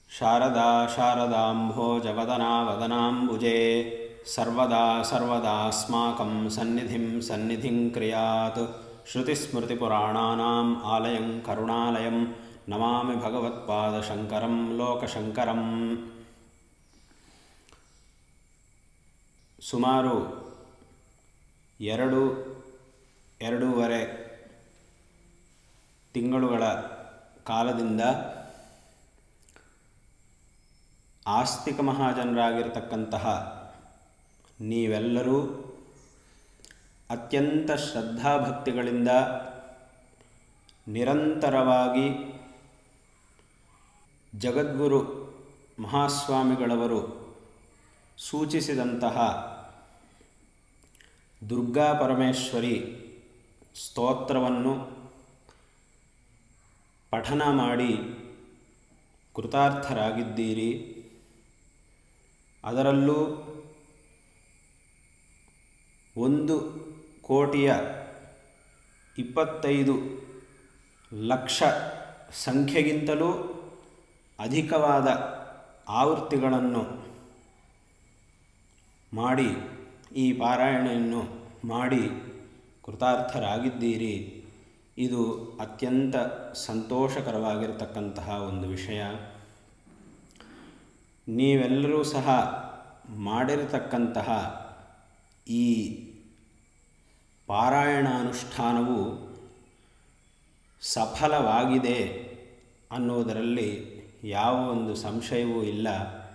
ಶಾರದಾ ಶಾರದಾಂಭೋಜವದನಾ ವದನಾಂಬುಜೆ ಸರ್ವದಾ ಸರ್ವದಾಸ್ಮಾಕಂ ಸನ್ನಿಧಿಂ ಸನ್ನಿಧಿಂ ಕ್ರಿಯಾತ್ ಶ್ರುತಿಸ್ಮೃತಿಪುರಾಣಾನಾಂ ಆಲಯಂ ಕರುಣಾಲಯಂ ನಮಾಮಿ ಭಗವತ್ಪಾದಶಂಕರಂ ಲೋಕಶಂಕರಂ ಸುಮಾರು ಎರಡು ಎರಡೂವರೆ ತಿಂಗಳುಗಳ ಕಾಲದಿಂದ ಆಸ್ತಿಕ ಮಹಾಜನರಾಗಿರ್ತಕ್ಕಂತಹ ನೀವೆಲ್ಲರೂ ಅತ್ಯಂತ ಶ್ರದ್ಧಾಭಕ್ತಿಗಳಿಂದ ನಿರಂತರವಾಗಿ ಜಗದ್ಗುರು ಮಹಾಸ್ವಾಮಿಗಳವರು ಸೂಚಿಸಿದಂತಹ ದುರ್ಗಾ ಪರಮೇಶ್ವರಿ ಸ್ತೋತ್ರವನ್ನು ಪಠನ ಮಾಡಿ ಕೃತಾರ್ಥರಾಗಿದ್ದೀರಿ ಅದರಲ್ಲೂ ಒಂದು ಕೋಟಿಯ ಇಪ್ಪತ್ತೈದು ಲಕ್ಷ ಸಂಖ್ಯೆಗಿಂತಲೂ ಅಧಿಕವಾದ ಆವೃತ್ತಿಗಳನ್ನು ಮಾಡಿ ಈ ಪಾರಾಯಣೆಯನ್ನು ಮಾಡಿ ಕೃತಾರ್ಥರಾಗಿದ್ದೀರಿ ಇದು ಅತ್ಯಂತ ಸಂತೋಷಕರವಾಗಿರತಕ್ಕಂತಹ ಒಂದು ವಿಷಯ ನೀವೆಲ್ಲರೂ ಸಹ ಮಾಡಿರತಕ್ಕಂತಹ ಈ ಪಾರಾಯಣಾನುಷ್ಠಾನವು ಸಫಲವಾಗಿದೆ ಅನ್ನುವುದರಲ್ಲಿ ಯಾವ ಒಂದು ಸಂಶಯವೂ ಇಲ್ಲ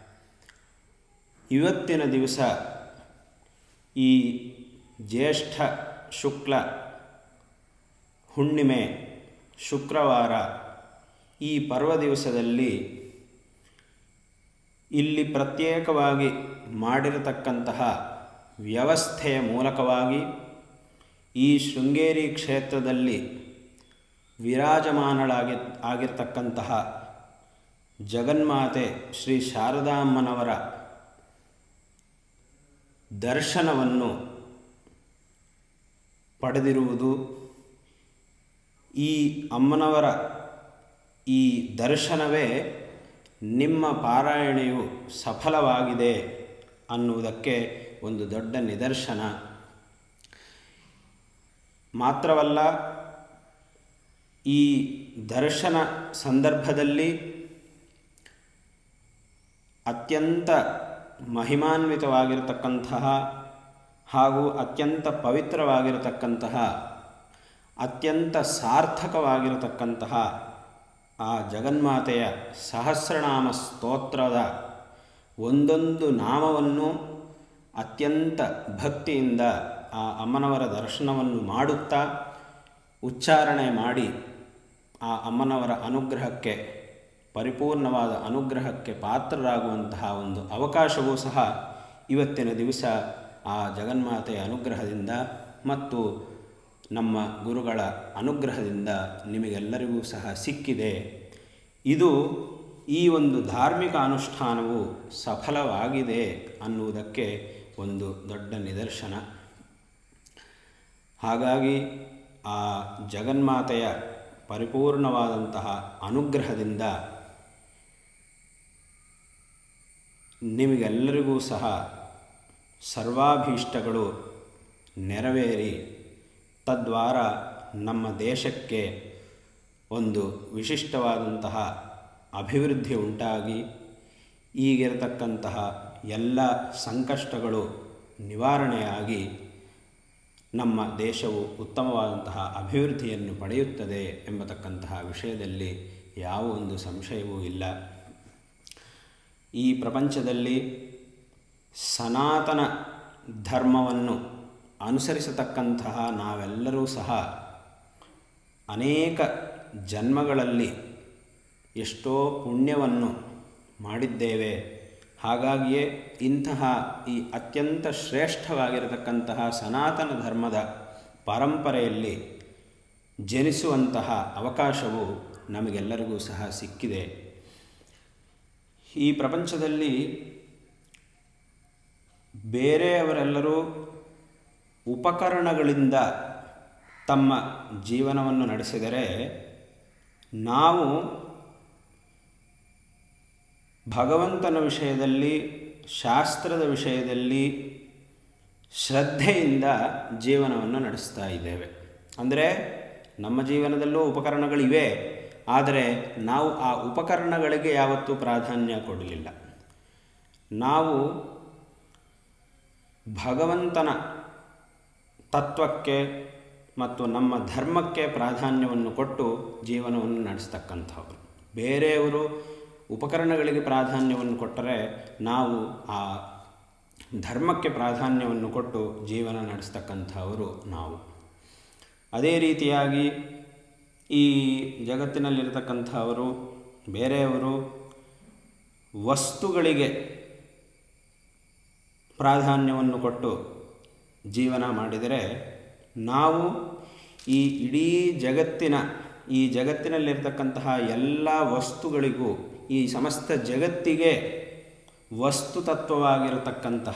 ಇವತ್ತಿನ ದಿವಸ ಈ ಜ್ಯೇಷ್ಠ ಶುಕ್ಲ ಹುಣ್ಣಿಮೆ ಶುಕ್ರವಾರ ಈ ಪರ್ವ ದಿವಸದಲ್ಲಿ ಇಲ್ಲಿ ಪ್ರತ್ಯೇಕವಾಗಿ ಮಾಡಿರತಕ್ಕಂತಹ ವ್ಯವಸ್ಥೆಯ ಮೂಲಕವಾಗಿ ಈ ಶೃಂಗೇರಿ ಕ್ಷೇತ್ರದಲ್ಲಿ ವಿರಾಜಮಾನಳಾಗಿ ಆಗಿರ್ತಕ್ಕಂತಹ ಜಗನ್ಮಾತೆ ಶ್ರೀ ಶಾರದಾಮ್ಮನವರ ದರ್ಶನವನ್ನು ಪಡೆದಿರುವುದು ಈ ಅಮ್ಮನವರ ಈ ದರ್ಶನವೇ ನಿಮ್ಮ ಪಾರಾಯಣೆಯು ಸಫಲವಾಗಿದೆ ಅನ್ನುವುದಕ್ಕೆ ಒಂದು ದೊಡ್ಡ ನಿದರ್ಶನ ಮಾತ್ರವಲ್ಲ ಈ ದರ್ಶನ ಸಂದರ್ಭದಲ್ಲಿ ಅತ್ಯಂತ ಮಹಿಮಾನ್ವಿತವಾಗಿರತಕ್ಕಂತಹ ಹಾಗೂ ಅತ್ಯಂತ ಪವಿತ್ರವಾಗಿರತಕ್ಕಂತಹ ಅತ್ಯಂತ ಸಾರ್ಥಕವಾಗಿರತಕ್ಕಂತಹ ಆ ಜಗನ್ಮಾತೆಯ ಸಹಸ್ರನಾಮ ಸ್ತೋತ್ರದ ಒಂದೊಂದು ನಾಮವನ್ನು ಅತ್ಯಂತ ಭಕ್ತಿಯಿಂದ ಆ ಅಮ್ಮನವರ ದರ್ಶನವನ್ನು ಮಾಡುತ್ತಾ ಉಚ್ಚಾರಣೆ ಮಾಡಿ ಆ ಅಮ್ಮನವರ ಅನುಗ್ರಹಕ್ಕೆ ಪರಿಪೂರ್ಣವಾದ ಅನುಗ್ರಹಕ್ಕೆ ಪಾತ್ರರಾಗುವಂತಹ ಒಂದು ಅವಕಾಶವೂ ಸಹ ಇವತ್ತಿನ ದಿವಸ ಆ ಜಗನ್ಮಾತೆಯ ಅನುಗ್ರಹದಿಂದ ಮತ್ತು ನಮ್ಮ ಗುರುಗಳ ಅನುಗ್ರಹದಿಂದ ನಿಮಗೆಲ್ಲರಿಗೂ ಸಹ ಸಿಕ್ಕಿದೆ ಇದು ಈ ಒಂದು ಧಾರ್ಮಿಕ ಅನುಷ್ಠಾನವು ಸಫಲವಾಗಿದೆ ಅನ್ನುವುದಕ್ಕೆ ಒಂದು ದೊಡ್ಡ ನಿದರ್ಶನ ಹಾಗಾಗಿ ಆ ಜಗನ್ಮಾತೆಯ ಪರಿಪೂರ್ಣವಾದಂತಹ ಅನುಗ್ರಹದಿಂದ ನಿಮಗೆಲ್ಲರಿಗೂ ಸಹ ಸರ್ವಾಭೀಷ್ಟಗಳು ನೆರವೇರಿ ತದ್ವಾರ ನಮ್ಮ ದೇಶಕ್ಕೆ ಒಂದು ವಿಶಿಷ್ಟವಾದಂತಹ ಅಭಿವೃದ್ಧಿ ಉಂಟಾಗಿ ಈಗಿರತಕ್ಕಂತಹ ಎಲ್ಲ ಸಂಕಷ್ಟಗಳು ನಿವಾರಣೆಯಾಗಿ ನಮ್ಮ ದೇಶವು ಉತ್ತಮವಾದಂತಹ ಅಭಿವೃದ್ಧಿಯನ್ನು ಪಡೆಯುತ್ತದೆ ಎಂಬತಕ್ಕಂತಹ ವಿಷಯದಲ್ಲಿ ಯಾವ ಒಂದು ಸಂಶಯವೂ ಇಲ್ಲ ಈ ಪ್ರಪಂಚದಲ್ಲಿ ಸನಾತನ ಧರ್ಮವನ್ನು ಅನುಸರಿಸತಕ್ಕಂತಹ ನಾವೆಲ್ಲರೂ ಸಹ ಅನೇಕ ಜನ್ಮಗಳಲ್ಲಿ ಎಷ್ಟೋ ಪುಣ್ಯವನ್ನು ಮಾಡಿದ್ದೇವೆ ಹಾಗಾಗಿಯೇ ಇಂತಹ ಈ ಅತ್ಯಂತ ಶ್ರೇಷ್ಠವಾಗಿರತಕ್ಕಂತಹ ಸನಾತನ ಧರ್ಮದ ಪರಂಪರೆಯಲ್ಲಿ ಜನಿಸುವಂತಹ ಅವಕಾಶವು ನಮಗೆಲ್ಲರಿಗೂ ಸಹ ಸಿಕ್ಕಿದೆ ಈ ಪ್ರಪಂಚದಲ್ಲಿ ಬೇರೆಯವರೆಲ್ಲರೂ ಉಪಕರಣಗಳಿಂದ ತಮ್ಮ ಜೀವನವನ್ನು ನಡೆಸಿದರೆ ನಾವು ಭಗವಂತನ ವಿಷಯದಲ್ಲಿ ಶಾಸ್ತ್ರದ ವಿಷಯದಲ್ಲಿ ಶ್ರದ್ಧೆಯಿಂದ ಜೀವನವನ್ನು ನಡೆಸ್ತಾ ಇದ್ದೇವೆ ಅಂದರೆ ನಮ್ಮ ಜೀವನದಲ್ಲೂ ಉಪಕರಣಗಳಿವೆ ಆದರೆ ನಾವು ಆ ಉಪಕರಣಗಳಿಗೆ ಯಾವತ್ತೂ ಪ್ರಾಧಾನ್ಯ ಕೊಡಲಿಲ್ಲ ನಾವು ಭಗವಂತನ ತತ್ವಕ್ಕೆ ಮತ್ತು ನಮ್ಮ ಧರ್ಮಕ್ಕೆ ಪ್ರಾಧಾನ್ಯವನ್ನು ಕೊಟ್ಟು ಜೀವನವನ್ನು ನಡೆಸ್ತಕ್ಕಂಥವ್ರು ಬೇರೆಯವರು ಉಪಕರಣಗಳಿಗೆ ಪ್ರಾಧಾನ್ಯವನ್ನು ಕೊಟ್ಟರೆ ನಾವು ಆ ಧರ್ಮಕ್ಕೆ ಪ್ರಾಧಾನ್ಯವನ್ನು ಕೊಟ್ಟು ಜೀವನ ನಡೆಸ್ತಕ್ಕಂಥವರು ನಾವು ಅದೇ ರೀತಿಯಾಗಿ ಈ ಜಗತ್ತಿನಲ್ಲಿರತಕ್ಕಂಥವರು ಬೇರೆಯವರು ವಸ್ತುಗಳಿಗೆ ಪ್ರಾಧಾನ್ಯವನ್ನು ಕೊಟ್ಟು ಜೀವನ ಮಾಡಿದರೆ ನಾವು ಈ ಇಡೀ ಜಗತ್ತಿನ ಈ ಜಗತ್ತಿನಲ್ಲಿರ್ತಕ್ಕಂತಹ ಎಲ್ಲ ವಸ್ತುಗಳಿಗೂ ಈ ಸಮಸ್ತ ಜಗತ್ತಿಗೆ ವಸ್ತುತತ್ವವಾಗಿರತಕ್ಕಂತಹ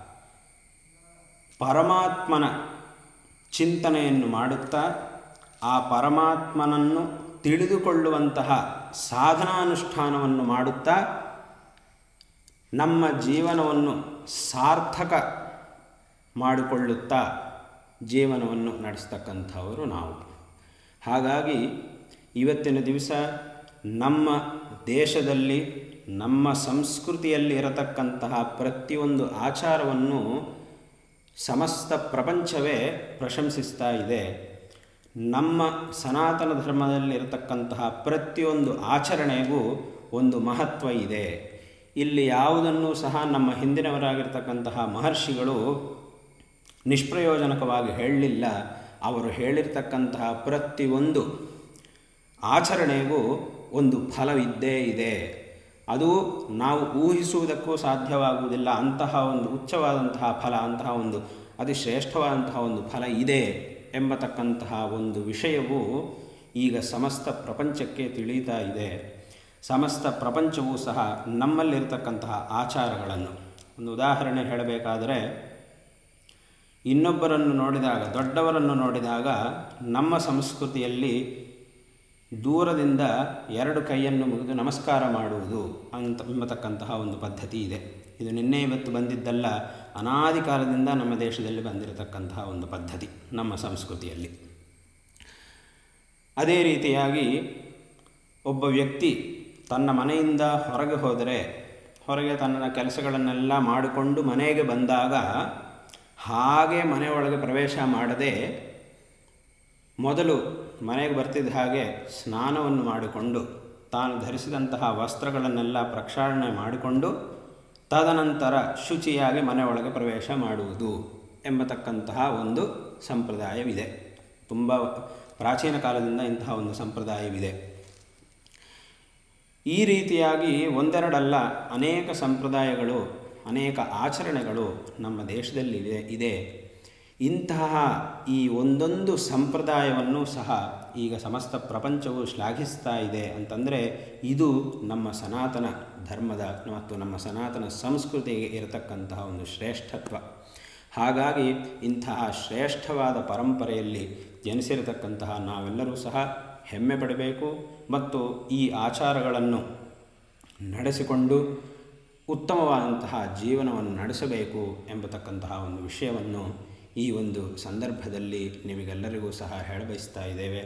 ಪರಮಾತ್ಮನ ಚಿಂತನೆಯನ್ನು ಮಾಡುತ್ತಾ ಆ ಪರಮಾತ್ಮನನ್ನು ತಿಳಿದುಕೊಳ್ಳುವಂತಹ ಸಾಧನಾನುಷ್ಠಾನವನ್ನು ಮಾಡುತ್ತಾ ನಮ್ಮ ಜೀವನವನ್ನು ಸಾರ್ಥಕ ಮಾಡಿಕೊಳ್ಳುತ್ತಾ ಜೀವನವನ್ನು ನಡೆಸ್ತಕ್ಕಂಥವರು ನಾವು ಹಾಗಾಗಿ ಇವತ್ತಿನ ದಿವಸ ನಮ್ಮ ದೇಶದಲ್ಲಿ ನಮ್ಮ ಸಂಸ್ಕೃತಿಯಲ್ಲಿ ಇರತಕ್ಕಂತಹ ಪ್ರತಿಯೊಂದು ಆಚಾರವನ್ನು ಸಮಸ್ತ ಪ್ರಪಂಚವೇ ಪ್ರಶಂಸಿಸ್ತಾ ಇದೆ ನಮ್ಮ ಸನಾತನ ಧರ್ಮದಲ್ಲಿರತಕ್ಕಂತಹ ಪ್ರತಿಯೊಂದು ಆಚರಣೆಗೂ ಒಂದು ಮಹತ್ವ ಇದೆ ಇಲ್ಲಿ ಯಾವುದನ್ನು ಸಹ ನಮ್ಮ ಹಿಂದಿನವರಾಗಿರ್ತಕ್ಕಂತಹ ಮಹರ್ಷಿಗಳು ನಿಷ್ಪ್ರಯೋಜನಕವಾಗಿ ಹೇಳಲಿಲ್ಲ ಅವರು ಹೇಳಿರ್ತಕ್ಕಂತಹ ಪ್ರತಿಯೊಂದು ಆಚರಣೆಗೂ ಒಂದು ಫಲವಿದ್ದೇ ಇದೆ ಅದು ನಾವು ಊಹಿಸುವುದಕ್ಕೂ ಸಾಧ್ಯವಾಗುವುದಿಲ್ಲ ಅಂತಹ ಒಂದು ಉಚ್ಚವಾದಂತಹ ಫಲ ಅಂತಹ ಒಂದು ಅತಿ ಶ್ರೇಷ್ಠವಾದಂತಹ ಒಂದು ಫಲ ಇದೆ ಎಂಬತಕ್ಕಂತಹ ಒಂದು ವಿಷಯವು ಈಗ ಸಮಸ್ತ ಪ್ರಪಂಚಕ್ಕೆ ತಿಳಿಯುತ್ತಾ ಇದೆ ಸಮಸ್ತ ಪ್ರಪಂಚವೂ ಸಹ ನಮ್ಮಲ್ಲಿರ್ತಕ್ಕಂತಹ ಆಚಾರಗಳನ್ನು ಒಂದು ಉದಾಹರಣೆ ಹೇಳಬೇಕಾದರೆ ಇನ್ನೊಬ್ಬರನ್ನು ನೋಡಿದಾಗ ದೊಡ್ಡವರನ್ನು ನೋಡಿದಾಗ ನಮ್ಮ ಸಂಸ್ಕೃತಿಯಲ್ಲಿ ದೂರದಿಂದ ಎರಡು ಕೈಯನ್ನು ಮುಗಿದು ನಮಸ್ಕಾರ ಮಾಡುವುದು ಅಂತ ಎಂಬತಕ್ಕಂತಹ ಒಂದು ಪದ್ಧತಿ ಇದೆ ಇದು ನಿನ್ನೆ ಇವತ್ತು ಬಂದಿದ್ದಲ್ಲ ಅನಾದಿ ಕಾಲದಿಂದ ನಮ್ಮ ದೇಶದಲ್ಲಿ ಬಂದಿರತಕ್ಕಂತಹ ಒಂದು ಪದ್ಧತಿ ನಮ್ಮ ಸಂಸ್ಕೃತಿಯಲ್ಲಿ ಅದೇ ರೀತಿಯಾಗಿ ಒಬ್ಬ ವ್ಯಕ್ತಿ ತನ್ನ ಮನೆಯಿಂದ ಹೊರಗೆ ಹೋದರೆ ಹೊರಗೆ ತನ್ನ ಕೆಲಸಗಳನ್ನೆಲ್ಲ ಮಾಡಿಕೊಂಡು ಮನೆಗೆ ಬಂದಾಗ ಹಾಗೆ ಮನೆಯೊಳಗೆ ಪ್ರವೇಶ ಮಾಡದೆ ಮೊದಲು ಮನೆಗೆ ಬರ್ತಿದ್ದ ಹಾಗೆ ಸ್ನಾನವನ್ನು ಮಾಡಿಕೊಂಡು ತಾನು ಧರಿಸಿದಂತಹ ವಸ್ತ್ರಗಳನ್ನೆಲ್ಲ ಪ್ರಕ್ಷಾಳನೆ ಮಾಡಿಕೊಂಡು ತದನಂತರ ಶುಚಿಯಾಗಿ ಮನೆಯೊಳಗೆ ಪ್ರವೇಶ ಮಾಡುವುದು ಎಂಬತಕ್ಕಂತಹ ಒಂದು ಸಂಪ್ರದಾಯವಿದೆ ತುಂಬ ಪ್ರಾಚೀನ ಕಾಲದಿಂದ ಇಂತಹ ಒಂದು ಸಂಪ್ರದಾಯವಿದೆ ಈ ರೀತಿಯಾಗಿ ಒಂದೆರಡಲ್ಲ ಅನೇಕ ಸಂಪ್ರದಾಯಗಳು ಅನೇಕ ಆಚರಣೆಗಳು ನಮ್ಮ ದೇಶದಲ್ಲಿ ಇದೆ ಇದೆ ಇಂತಹ ಈ ಒಂದೊಂದು ಸಂಪ್ರದಾಯವನ್ನು ಸಹ ಈಗ ಸಮಸ್ತ ಪ್ರಪಂಚವು ಶ್ಲಾಘಿಸ್ತಾ ಇದೆ ಅಂತಂದರೆ ಇದು ನಮ್ಮ ಸನಾತನ ಧರ್ಮದ ಮತ್ತು ನಮ್ಮ ಸನಾತನ ಸಂಸ್ಕೃತಿಗೆ ಇರತಕ್ಕಂತಹ ಒಂದು ಶ್ರೇಷ್ಠತ್ವ ಹಾಗಾಗಿ ಇಂತಹ ಶ್ರೇಷ್ಠವಾದ ಪರಂಪರೆಯಲ್ಲಿ ಜನಿಸಿರತಕ್ಕಂತಹ ನಾವೆಲ್ಲರೂ ಸಹ ಹೆಮ್ಮೆ ಪಡಬೇಕು ಮತ್ತು ಈ ಆಚಾರಗಳನ್ನು ನಡೆಸಿಕೊಂಡು ಉತ್ತಮವಾದಂತಹ ಜೀವನವನ್ನು ನಡೆಸಬೇಕು ಎಂಬತಕ್ಕಂತಹ ಒಂದು ವಿಷಯವನ್ನು ಈ ಒಂದು ಸಂದರ್ಭದಲ್ಲಿ ನಿಮಗೆಲ್ಲರಿಗೂ ಸಹ ಹೇಳಬಯಸ್ತಾ ಇದ್ದೇವೆ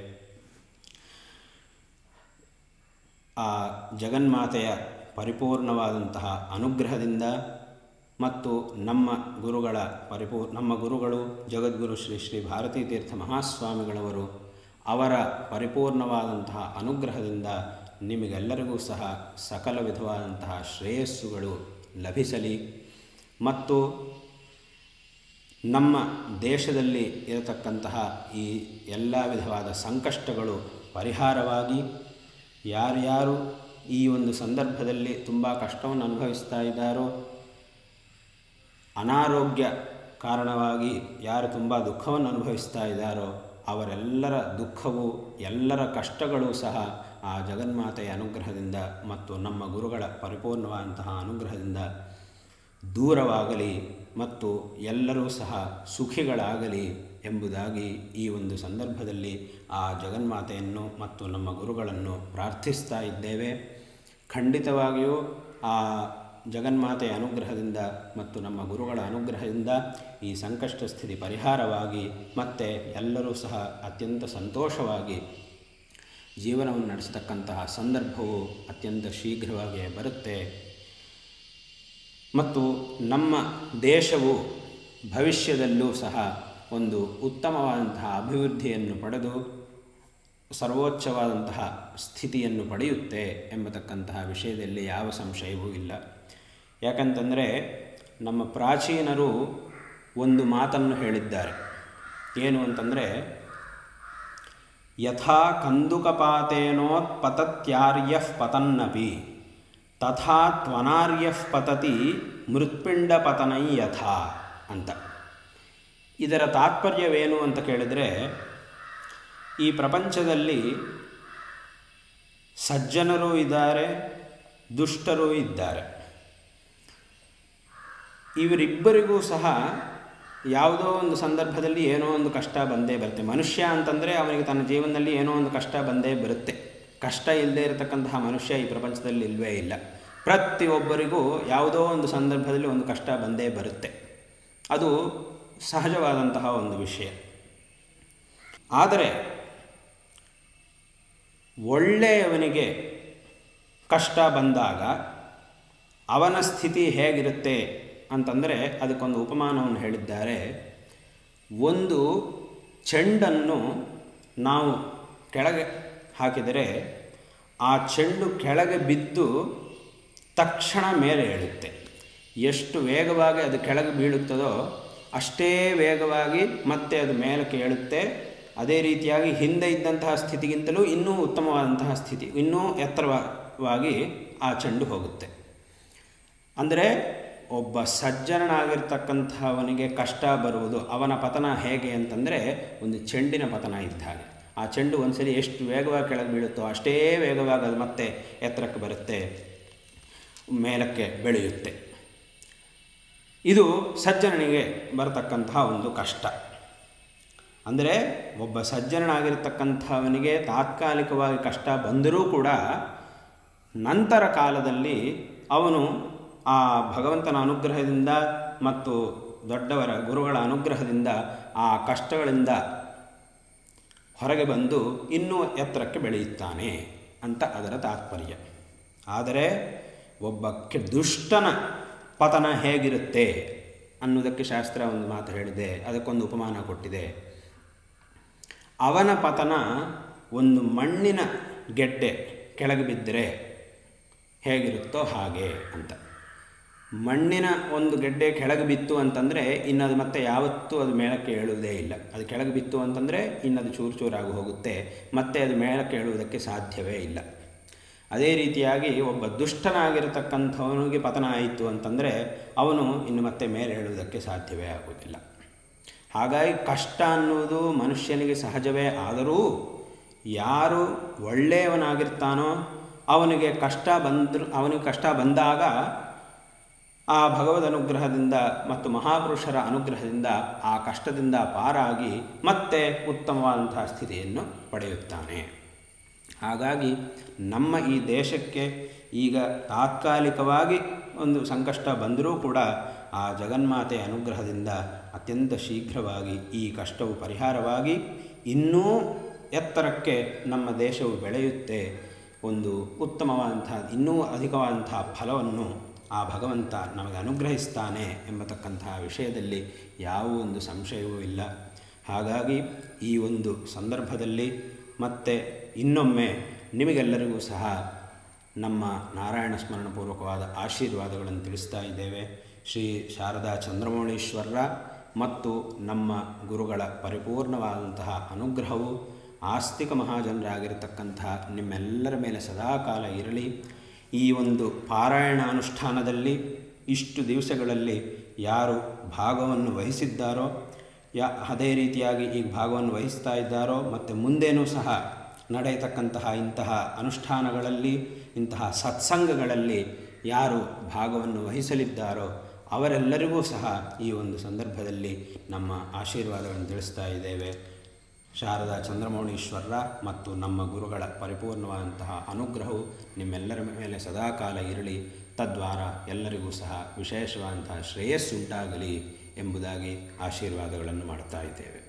ಆ ಜಗನ್ಮಾತೆಯ ಪರಿಪೂರ್ಣವಾದಂತಹ ಅನುಗ್ರಹದಿಂದ ಮತ್ತು ನಮ್ಮ ಗುರುಗಳ ಪರಿಪೂರ್ ನಮ್ಮ ಗುರುಗಳು ಜಗದ್ಗುರು ಶ್ರೀ ಶ್ರೀ ಭಾರತೀ ತೀರ್ಥ ಮಹಾಸ್ವಾಮಿಗಳವರು ಅವರ ಪರಿಪೂರ್ಣವಾದಂತಹ ಅನುಗ್ರಹದಿಂದ ನಿಮಗೆಲ್ಲರಿಗೂ ಸಹ ಸಕಲ ವಿಧವಾದಂತಹ ಶ್ರೇಯಸ್ಸುಗಳು ಲಭಿಸಲಿ ಮತ್ತು ನಮ್ಮ ದೇಶದಲ್ಲಿ ಇರತಕ್ಕಂತಹ ಈ ಎಲ್ಲ ವಿಧವಾದ ಸಂಕಷ್ಟಗಳು ಪರಿಹಾರವಾಗಿ ಯಾರ್ಯಾರು ಈ ಒಂದು ಸಂದರ್ಭದಲ್ಲಿ ತುಂಬ ಕಷ್ಟವನ್ನು ಅನುಭವಿಸ್ತಾ ಇದ್ದಾರೋ ಅನಾರೋಗ್ಯ ಕಾರಣವಾಗಿ ಯಾರು ತುಂಬ ದುಃಖವನ್ನು ಅನುಭವಿಸ್ತಾ ಇದ್ದಾರೋ ಅವರೆಲ್ಲರ ದುಃಖವು ಎಲ್ಲರ ಕಷ್ಟಗಳು ಸಹ ಆ ಜಗನ್ಮಾತೆಯ ಅನುಗ್ರಹದಿಂದ ಮತ್ತು ನಮ್ಮ ಗುರುಗಳ ಪರಿಪೂರ್ಣವಾದಂತಹ ಅನುಗ್ರಹದಿಂದ ದೂರವಾಗಲಿ ಮತ್ತು ಎಲ್ಲರೂ ಸಹ ಸುಖಿಗಳಾಗಲಿ ಎಂಬುದಾಗಿ ಈ ಒಂದು ಸಂದರ್ಭದಲ್ಲಿ ಆ ಜಗನ್ಮಾತೆಯನ್ನು ಮತ್ತು ನಮ್ಮ ಗುರುಗಳನ್ನು ಪ್ರಾರ್ಥಿಸ್ತಾ ಇದ್ದೇವೆ ಖಂಡಿತವಾಗಿಯೂ ಆ ಜಗನ್ಮಾತೆಯ ಅನುಗ್ರಹದಿಂದ ಮತ್ತು ನಮ್ಮ ಗುರುಗಳ ಅನುಗ್ರಹದಿಂದ ಈ ಸಂಕಷ್ಟ ಸ್ಥಿತಿ ಪರಿಹಾರವಾಗಿ ಮತ್ತು ಎಲ್ಲರೂ ಸಹ ಅತ್ಯಂತ ಸಂತೋಷವಾಗಿ ಜೀವನವನ್ನು ನಡೆಸತಕ್ಕಂತಹ ಸಂದರ್ಭವು ಅತ್ಯಂತ ಶೀಘ್ರವಾಗಿಯೇ ಬರುತ್ತೆ ಮತ್ತು ನಮ್ಮ ದೇಶವು ಭವಿಷ್ಯದಲ್ಲೂ ಸಹ ಒಂದು ಉತ್ತಮವಾದಂತಹ ಅಭಿವೃದ್ಧಿಯನ್ನು ಪಡೆದು ಸರ್ವೋಚ್ಚವಾದಂತಹ ಸ್ಥಿತಿಯನ್ನು ಪಡೆಯುತ್ತೆ ಎಂಬತಕ್ಕಂತಹ ವಿಷಯದಲ್ಲಿ ಯಾವ ಸಂಶಯವೂ ಇಲ್ಲ ಯಾಕಂತಂದರೆ ನಮ್ಮ ಪ್ರಾಚೀನರು ಒಂದು ಮಾತನ್ನು ಹೇಳಿದ್ದಾರೆ ಏನು ಅಂತಂದರೆ ಯಥಾ ಕಂದುಕಪಾತೇನೋತ್ಪತತ್ಯಾರ್ಯ ಪತನ್ನಪಿ ತಥಾ ತ್ವನಾರ್ಯ ಪತತಿ ಮೃತ್ಪಿಂಡ ಪತನೈ ಯಥಾ ಅಂತ ಇದರ ತಾತ್ಪರ್ಯವೇನು ಅಂತ ಕೇಳಿದರೆ ಈ ಪ್ರಪಂಚದಲ್ಲಿ ಸಜ್ಜನರು ಇದ್ದಾರೆ ದುಷ್ಟರು ಇದ್ದಾರೆ ಇವರಿಬ್ಬರಿಗೂ ಸಹ ಯಾವುದೋ ಒಂದು ಸಂದರ್ಭದಲ್ಲಿ ಏನೋ ಒಂದು ಕಷ್ಟ ಬಂದೇ ಬರುತ್ತೆ ಮನುಷ್ಯ ಅಂತಂದರೆ ಅವನಿಗೆ ತನ್ನ ಜೀವನದಲ್ಲಿ ಏನೋ ಒಂದು ಕಷ್ಟ ಬಂದೇ ಬರುತ್ತೆ ಕಷ್ಟ ಇಲ್ಲದೆ ಇರತಕ್ಕಂತಹ ಮನುಷ್ಯ ಈ ಪ್ರಪಂಚದಲ್ಲಿ ಇಲ್ಲವೇ ಇಲ್ಲ ಪ್ರತಿಯೊಬ್ಬರಿಗೂ ಯಾವುದೋ ಒಂದು ಸಂದರ್ಭದಲ್ಲಿ ಒಂದು ಕಷ್ಟ ಬಂದೇ ಬರುತ್ತೆ ಅದು ಸಹಜವಾದಂತಹ ಒಂದು ವಿಷಯ ಆದರೆ ಒಳ್ಳೆಯವನಿಗೆ ಕಷ್ಟ ಬಂದಾಗ ಅವನ ಸ್ಥಿತಿ ಹೇಗಿರುತ್ತೆ ಅಂತಂದರೆ ಅದಕ್ಕೊಂದು ಉಪಮಾನವನ್ನು ಹೇಳಿದ್ದಾರೆ ಒಂದು ಚೆಂಡನ್ನು ನಾವು ಕೆಳಗೆ ಹಾಕಿದರೆ ಆ ಚೆಂಡು ಕೆಳಗೆ ಬಿದ್ದು ತಕ್ಷಣ ಮೇಲೆ ಏಳುತ್ತೆ ಎಷ್ಟು ವೇಗವಾಗಿ ಅದು ಕೆಳಗೆ ಬೀಳುತ್ತದೋ ಅಷ್ಟೇ ವೇಗವಾಗಿ ಮತ್ತೆ ಅದು ಮೇಲಕ್ಕೆ ಏಳುತ್ತೆ ಅದೇ ರೀತಿಯಾಗಿ ಹಿಂದೆ ಇದ್ದಂತಹ ಸ್ಥಿತಿಗಿಂತಲೂ ಇನ್ನೂ ಉತ್ತಮವಾದಂತಹ ಸ್ಥಿತಿ ಇನ್ನೂ ಎತ್ತರವಾಗಿ ಆ ಚೆಂಡು ಹೋಗುತ್ತೆ ಅಂದರೆ ಒಬ್ಬ ಸಜ್ಜನನಾಗಿರ್ತಕ್ಕಂಥವನಿಗೆ ಕಷ್ಟ ಬರುವುದು ಅವನ ಪತನ ಹೇಗೆ ಅಂತಂದರೆ ಒಂದು ಚೆಂಡಿನ ಪತನ ಇದ್ದ ಹಾಗೆ ಆ ಚೆಂಡು ಒಂದ್ಸರಿ ಎಷ್ಟು ವೇಗವಾಗಿ ಕೆಳಗೆ ಬೀಳುತ್ತೋ ಅಷ್ಟೇ ವೇಗವಾಗಿ ಅದು ಮತ್ತೆ ಎತ್ತರಕ್ಕೆ ಬರುತ್ತೆ ಮೇಲಕ್ಕೆ ಬೆಳೆಯುತ್ತೆ ಇದು ಸಜ್ಜನನಿಗೆ ಬರತಕ್ಕಂತಹ ಒಂದು ಕಷ್ಟ ಅಂದರೆ ಒಬ್ಬ ಸಜ್ಜನನಾಗಿರ್ತಕ್ಕಂಥವನಿಗೆ ತಾತ್ಕಾಲಿಕವಾಗಿ ಕಷ್ಟ ಬಂದರೂ ಕೂಡ ನಂತರ ಕಾಲದಲ್ಲಿ ಅವನು ಆ ಭಗವಂತನ ಅನುಗ್ರಹದಿಂದ ಮತ್ತು ದೊಡ್ಡವರ ಗುರುಗಳ ಅನುಗ್ರಹದಿಂದ ಆ ಕಷ್ಟಗಳಿಂದ ಹೊರಗೆ ಬಂದು ಇನ್ನೂ ಎತ್ತರಕ್ಕೆ ಬೆಳೆಯುತ್ತಾನೆ ಅಂತ ಅದರ ತಾತ್ಪರ್ಯ ಆದರೆ ಒಬ್ಬ ಕೆ ದುಷ್ಟನ ಪತನ ಹೇಗಿರುತ್ತೆ ಅನ್ನೋದಕ್ಕೆ ಶಾಸ್ತ್ರ ಒಂದು ಮಾತು ಹೇಳಿದೆ ಅದಕ್ಕೊಂದು ಉಪಮಾನ ಕೊಟ್ಟಿದೆ ಅವನ ಪತನ ಒಂದು ಮಣ್ಣಿನ ಗೆಡ್ಡೆ ಕೆಳಗೆ ಬಿದ್ದರೆ ಹೇಗಿರುತ್ತೋ ಹಾಗೆ ಅಂತ ಮಣ್ಣಿನ ಒಂದು ಗೆಡ್ಡೆ ಕೆಳಗೆ ಬಿತ್ತು ಅಂತಂದರೆ ಇನ್ನದು ಮತ್ತೆ ಯಾವತ್ತೂ ಅದು ಮೇಲಕ್ಕೆ ಏಳುವುದೇ ಇಲ್ಲ ಅದು ಕೆಳಗೆ ಬಿತ್ತು ಅಂತಂದರೆ ಇನ್ನದು ಚೂರು ಚೂರಾಗಿ ಹೋಗುತ್ತೆ ಮತ್ತೆ ಅದು ಮೇಲಕ್ಕೆ ಏಳುವುದಕ್ಕೆ ಸಾಧ್ಯವೇ ಇಲ್ಲ ಅದೇ ರೀತಿಯಾಗಿ ಒಬ್ಬ ದುಷ್ಟನಾಗಿರತಕ್ಕಂಥವನಿಗೆ ಪತನ ಆಯಿತು ಅಂತಂದರೆ ಅವನು ಇನ್ನು ಮತ್ತೆ ಮೇಲೆ ಹೇಳುವುದಕ್ಕೆ ಸಾಧ್ಯವೇ ಆಗುವುದಿಲ್ಲ ಹಾಗಾಗಿ ಕಷ್ಟ ಅನ್ನುವುದು ಮನುಷ್ಯನಿಗೆ ಸಹಜವೇ ಆದರೂ ಯಾರು ಒಳ್ಳೆಯವನಾಗಿರ್ತಾನೋ ಅವನಿಗೆ ಕಷ್ಟ ಬಂದರೂ ಅವನಿಗೆ ಕಷ್ಟ ಬಂದಾಗ ಆ ಭಗವದ್ ಅನುಗ್ರಹದಿಂದ ಮತ್ತು ಮಹಾಪುರುಷರ ಅನುಗ್ರಹದಿಂದ ಆ ಕಷ್ಟದಿಂದ ಪಾರಾಗಿ ಮತ್ತೆ ಉತ್ತಮವಾದಂತಹ ಸ್ಥಿತಿಯನ್ನು ಪಡೆಯುತ್ತಾನೆ ಹಾಗಾಗಿ ನಮ್ಮ ಈ ದೇಶಕ್ಕೆ ಈಗ ತಾತ್ಕಾಲಿಕವಾಗಿ ಒಂದು ಸಂಕಷ್ಟ ಬಂದರೂ ಕೂಡ ಆ ಜಗನ್ಮಾತೆಯ ಅನುಗ್ರಹದಿಂದ ಅತ್ಯಂತ ಶೀಘ್ರವಾಗಿ ಈ ಕಷ್ಟವು ಪರಿಹಾರವಾಗಿ ಇನ್ನೂ ಎತ್ತರಕ್ಕೆ ನಮ್ಮ ದೇಶವು ಬೆಳೆಯುತ್ತೆ ಒಂದು ಉತ್ತಮವಾದಂತಹ ಇನ್ನೂ ಅಧಿಕವಾದಂತಹ ಫಲವನ್ನು ಆ ಭಗವಂತ ನಮಗೆ ಅನುಗ್ರಹಿಸ್ತಾನೆ ಎಂಬತಕ್ಕಂತಹ ವಿಷಯದಲ್ಲಿ ಯಾವ ಒಂದು ಸಂಶಯವೂ ಇಲ್ಲ ಹಾಗಾಗಿ ಈ ಒಂದು ಸಂದರ್ಭದಲ್ಲಿ ಮತ್ತೆ ಇನ್ನೊಮ್ಮೆ ನಿಮಗೆಲ್ಲರಿಗೂ ಸಹ ನಮ್ಮ ನಾರಾಯಣ ಸ್ಮರಣಪೂರ್ವಕವಾದ ಆಶೀರ್ವಾದಗಳನ್ನು ತಿಳಿಸ್ತಾ ಇದ್ದೇವೆ ಶ್ರೀ ಶಾರದಾ ಚಂದ್ರಮೌಳೀಶ್ವರರ ಮತ್ತು ನಮ್ಮ ಗುರುಗಳ ಪರಿಪೂರ್ಣವಾದಂತಹ ಅನುಗ್ರಹವು ಆಸ್ತಿಕ ಮಹಾಜನರಾಗಿರತಕ್ಕಂತಹ ನಿಮ್ಮೆಲ್ಲರ ಮೇಲೆ ಸದಾಕಾಲ ಇರಲಿ ಈ ಒಂದು ಪಾರಾಯಣ ಅನುಷ್ಠಾನದಲ್ಲಿ ಇಷ್ಟು ದಿವಸಗಳಲ್ಲಿ ಯಾರು ಭಾಗವನ್ನು ವಹಿಸಿದ್ದಾರೋ ಯಾ ಅದೇ ರೀತಿಯಾಗಿ ಈಗ ಭಾಗವನ್ನು ವಹಿಸ್ತಾ ಇದ್ದಾರೋ ಮತ್ತು ಮುಂದೇನೂ ಸಹ ನಡೆಯತಕ್ಕಂತಹ ಇಂತಹ ಅನುಷ್ಠಾನಗಳಲ್ಲಿ ಇಂತಹ ಸತ್ಸಂಗಗಳಲ್ಲಿ ಯಾರು ಭಾಗವನ್ನು ವಹಿಸಲಿದ್ದಾರೋ ಅವರೆಲ್ಲರಿಗೂ ಸಹ ಈ ಒಂದು ಸಂದರ್ಭದಲ್ಲಿ ನಮ್ಮ ಆಶೀರ್ವಾದಗಳನ್ನು ತಿಳಿಸ್ತಾ ಇದ್ದೇವೆ ಶಾರದಾ ಚಂದ್ರಮೌಳೀಶ್ವರರ ಮತ್ತು ನಮ್ಮ ಗುರುಗಳ ಪರಿಪೂರ್ಣವಾದಂತಹ ಅನುಗ್ರಹವು ನಿಮ್ಮೆಲ್ಲರ ಮೇಲೆ ಸದಾಕಾಲ ಇರಲಿ ತದ್ವಾರ ಎಲ್ಲರಿಗೂ ಸಹ ವಿಶೇಷವಾದಂತಹ ಶ್ರೇಯಸ್ಸುಂಟಾಗಲಿ ಎಂಬುದಾಗಿ ಆಶೀರ್ವಾದಗಳನ್ನು ಮಾಡ್ತಾ ಇದ್ದೇವೆ